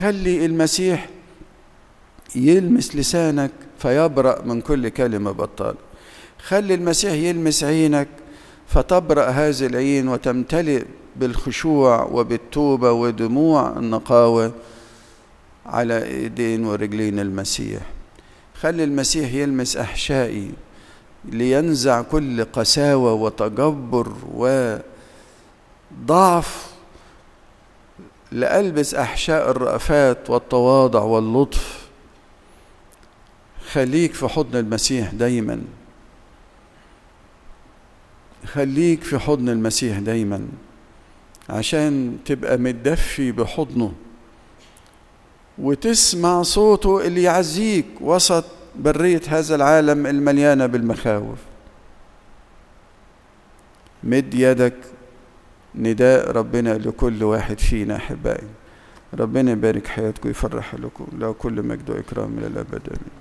خلي المسيح يلمس لسانك فيبرأ من كل كلمة بطالة خلي المسيح يلمس عينك فتبرأ هذه العين وتمتلئ بالخشوع وبالتوبة ودموع النقاوة على ايدين ورجلين المسيح خلي المسيح يلمس احشائي لينزع كل قساوة وتجبر وضعف لألبس أحشاء الرأفات والتواضع واللطف خليك في حضن المسيح دايما خليك في حضن المسيح دايما عشان تبقى متدفي بحضنه وتسمع صوته اللي يعزيك وسط برية هذا العالم المليانة بالمخاوف مد يدك نداء ربنا لكل واحد فينا أحبائي ربنا يبارك حياتكم ويفرح لكم له كل مجد وإكرام إلى الأبد آمين